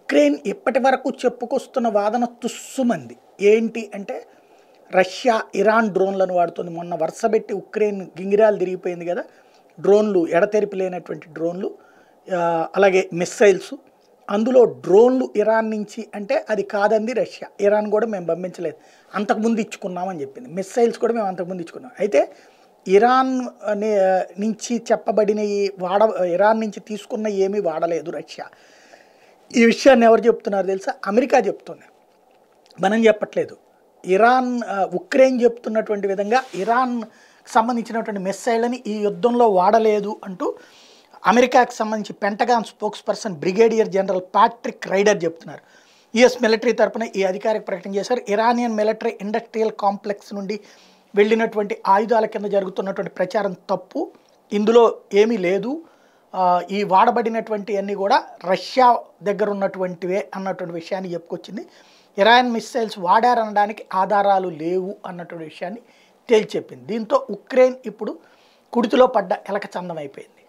Ukraine ఇప్పటి వరకు చెప్పుకొస్తున్న వాదన తుస్సుమంది ఏంటి అంటే రష్యా ఇరాన్ డ్రోన్లను వాడుతుంది మొన్న వరుసబెట్టి ఉక్రెయిన్ గింగిరాలు తిరిగిపోయింది కదా డ్రోన్లు ఎడతెరిపి లేనటువంటి డ్రోన్లు ఆ, అలాగే మిస్సైల్స్ అందులో డ్రోన్లు ఇరాన్ నుంచి అంటే అది కాదంది రష్యా ఇరాన్ కూడా మేము పంపించలేదు అంతకుముందు ఇచ్చుకున్నామని చెప్పింది మిస్సైల్స్ కూడా మేము అంతకుముందు ఇచ్చుకున్నాం అయితే ఇరాన్ ని- నుంచి చెప్పబడినవి వాడ ఇరాన్ నుంచి తీసుకున్న ఏమీ వాడలేదు రష్యా ఈ విషయాన్ని ఎవరు చెప్తున్నారు తెలుసా అమెరికా చెప్తుంది మనం చెప్పట్లేదు ఇరాన్ ఆ, ఉక్రెయిన్ చెప్తున్నటువంటి విధంగా ఇరాన్ సంబంధించినటువంటి మిస్సైళ్ళని ఈ యుద్ధంలో వాడలేదు అంటూ అమెరికాకి సంబంధించి Pentagon spokesperson brigadier general Patrick Ryder చెప్తున్నారు యుఎస్ మిలిటరీ తరపున ఈ అధికారిక ప్రకటన చేశారు ఇరానియన్ మిలిటరీ ఇండస్ట్రియల్ కాంప్లెక్స్ నుండి వెళ్ళినటువంటి ఆయుధాల కింద జరుగుతున్నటువంటి ప్రచారం తప్పు ఇందులో ఏమీ లేదు ఆ, ఈ వాడబడినటువంటి అన్నీ కూడా రష్యా దగ్గర ఉన్నటువంటివే అన్నటువంటి విషయాన్ని చెప్పుకొచ్చింది ఇరాన్ మిస్సైల్స్ వాడారనడానికి ఆధారాలు లేవు అన్నటువంటి విషయాన్ని తేల్చెప్పింది దీంతో ఉక్రెయిన్ ఇప్పుడు కుడితిలో పడ్డ ఎలక చందం అయిపోయింది